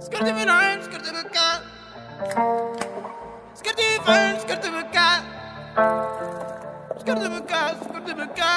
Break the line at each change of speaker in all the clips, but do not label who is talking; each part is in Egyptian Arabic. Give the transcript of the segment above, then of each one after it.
سكرتي من عين سكرتي بكا سكرتي فين سكرتي بكا سكرتي بكا سكرتي بكا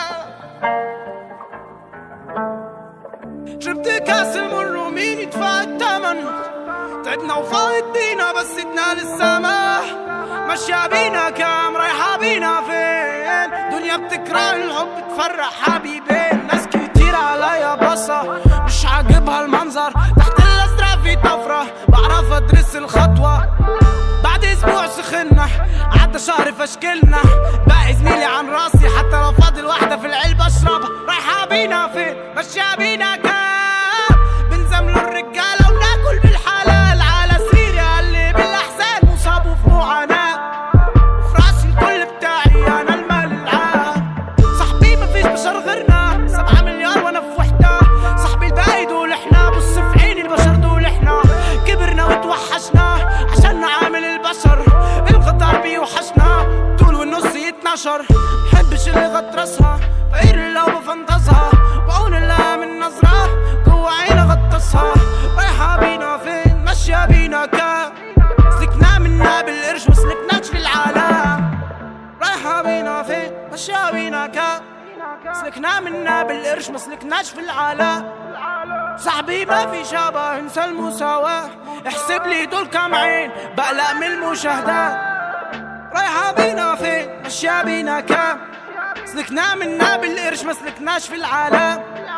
شربت كاس المر ومين يدفع الثمن تعبنا وفايت بينا بس ادنا للسما مشى بينا كام رايحة بينا فين دنيا بتكره الحب تفرح حبيبين ناس كتير عليا بصة مش عاجبها المنظر تحت الازرق في طفرة بعرف ادرس الخطوة بعد اسبوع سخنا عدى شهر فشكلنا باقي زميلي عن راسي حتى لو فاضل واحدة في العلبة اشربها رايحة بينا فين مشيها بينا كام بنزملوا الرجالة وناكل بالحلال على سريري اللي بالاحزان مصاب وفي معاناة في راسي الكل بتاعي انا المال العام صاحبي مفيش بشر غيرنا سبعة مليار وانا في وحدة صاحبي الباقي دول احنا بص في عيني البشر دول احنا كبرنا وتوحشنا عشان نعامل البشر القطار بيوحشنا طول والنص يتنشر محبش اللي غطرسها غير لو بفنطزها بعون الله من نظرة جوا عيني غطسها رايحة بينا فين ماشية بينا كام سلكنا منا بالقرش وسلكناش في العالم رايحة بينا فين ماشية بينا كام سلكنا منا بالقرش ما سلكناش في العالم صاحبي ما في شبه انسى المساواة احسب لي دول كام عين بقلق من المشاهدات رايحة بينا فين ماشية بينا كام سلكنا منا بالقرش ما سلكناش في العالم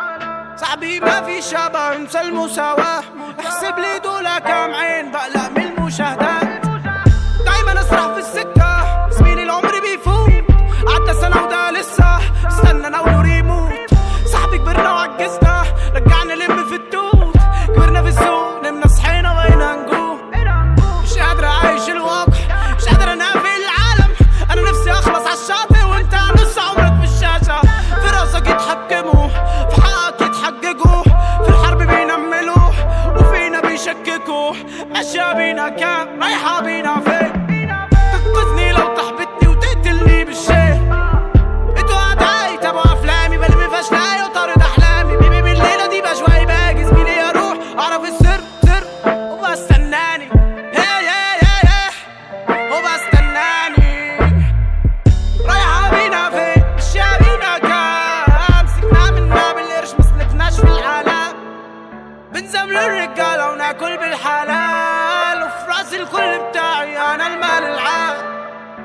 صاحبي ما في شبه انسى المساواة احسب لي دول كام عين بقلق من المشاهدات دايما اسرح في السكة زميلي العمر بيفوت عدى سنة وده لسه استنى ناوله يموت صاحبي كبرنا وعجزنا رجعنا نلم في التوت كبرنا في السوق نمنا صحينا بقينا نجوم مش قادر اعيش الواقع مش قادر انافق العالم انا نفسي اخلص على الشاطئ وانت نص عمرك في الشاشة في راسك يتحكموا في حقك يتحججوا في الحرب بينملوا وفينا بيشككوا ماشية بينا كام رايحة بينا فين تنقذني لو تحبطني وتقتلني بالشيء انتوا اعدائي تابعوا افلامي بلم فشلاي وطارد احلامي بيبي بالليله دي بشوي باجي زميلي اروح اعرف السر سر وبستناني هي هي هي هي وبستناني رايحة بينا فين مشيها بينا كام سكنا منا بالقرش ما سلكناش في العالم بنزملوا الرجالة وناكل بالحلال وفي راسي الكل بتاعي انا المال العام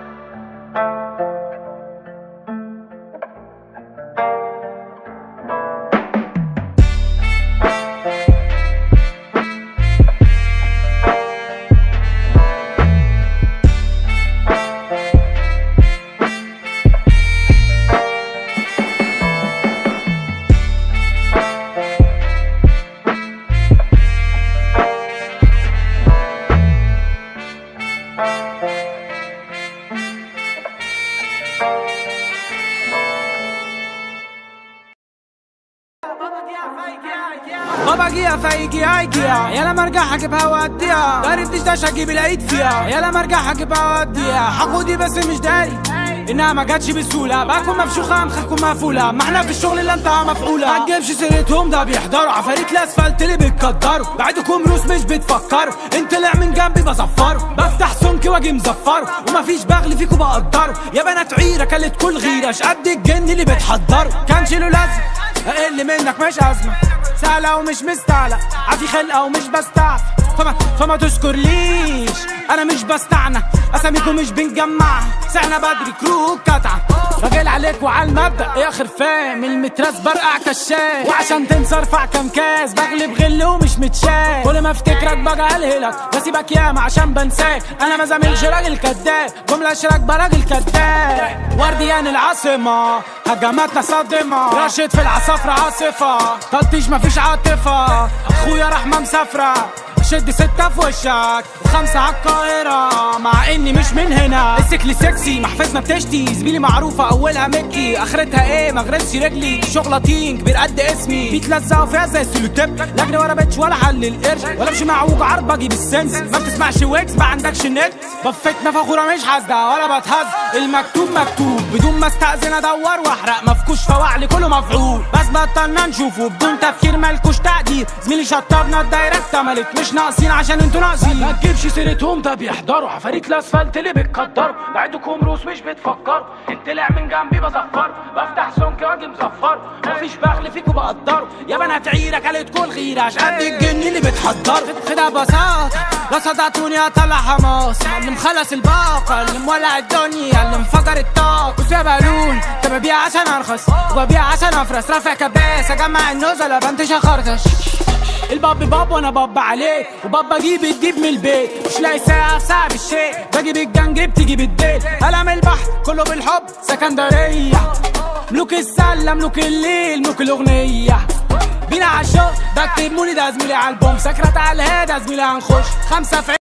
بابا جيا فايجي هايجيا يلا ما ارجع هجيبها واديها داري بتشتاش هجيب العيد فيها يلا ما ارجع هجيبها واديها حقودي بس مش داري انها ما جاتش بسهوله باكل مفشوخه مخكم مقفوله ما احنا في الشغل اللي انت مفعوله ما تجيبش سيرتهم ده بيحضروا عفاريت الاسفلت اللي بيتقدروا بعدكم روس مش بتفكروا انت طلع من جنبي بصفره بفتح سمك واجي مزفره ومفيش بغل فيكوا بقدره يا بنات عيره كلت كل غيره مش قد الجن اللي بتحضره كانش له لازمه اقل منك مش ازمه سهله ومش مستعلى عافي خلقه ومش بستعف فما فما تشكرليش انا مش بستعنى اساميكم مش بنجمعها سعنا بدري كروك قطعه راجل عليك وعلى المبدا يا اخر فاهم المتراس برقع كشاف وعشان تنسى ارفع كام كاس بغلب غل ومش متشاف كل ما افتكرك باجي الهلك بسيبك ياما عشان بنساك انا ما زاملش راجل كداب جمله اشراك براجل كداب ورديان العاصمه هجماتنا صادمه رشد في العصافرة عاصفة تلطيش مفيش عاطفة اخويا رحمة مسافرة شد ستة في وشك وخمسة عالقاهرة مع اني مش من هنا السكلي سكسي محفظنا بتشتي زميلي معروفة اولها مكي اخرتها ايه مغربش رجلي دي شغلطين كبير قد اسمي بيتلزقوا فيها زي السلوتيب لجنة ورا بتش ولا حل القرش ولا امشي معوج عرض باجي بالسنس ما بتسمعش ويكس ما عندكش نت بفتنا فخورة مش حاسدة ولا بتهز المكتوب مكتوب بدون ما استأذن ادور واحرق مفكوش فوعلي كله مفعول بس بطلنا نشوفه بدون تفكير مالكوش تقدير زميلي شطبنا الدايركت ملت مش مش ناقصين عشان انتوا ناقصين
ما تجيبش سيرتهم ده بيحضروا عفاريت الاسفلت اللي بتقدروا بعدكم روس مش بتفكروا انت طلع من جنبي بزفر بفتح سمك واجي مزفر مفيش بغل فيكوا بقدروا يا بنات عيرك قالتكوا الغيرة عشان قد الجن اللي بتحضر
كده ببساطة لا صدقتوني اطلع حماس اللي مخلص الباقة اللي مولع الدنيا اللي مفجر الطاقة بص يا بالون انت ببيع عشان ارخص وببيع عشان افرس رافع كباس اجمع النزلة بنتش اخرطش الباب باب وانا باب عليه وباب بجيب الديب من البيت مش لاقي ساعة في ساعة بالشيء بجيب الجنج بتيجي بالديل قلم البحر كله بالحب سكندرية ملوك السلة ملوك الليل ملوك الأغنية بينا عالشوق بكتب مولي ده زميلي عالبوم سكرت على الهادي زميلي هنخش خمسة في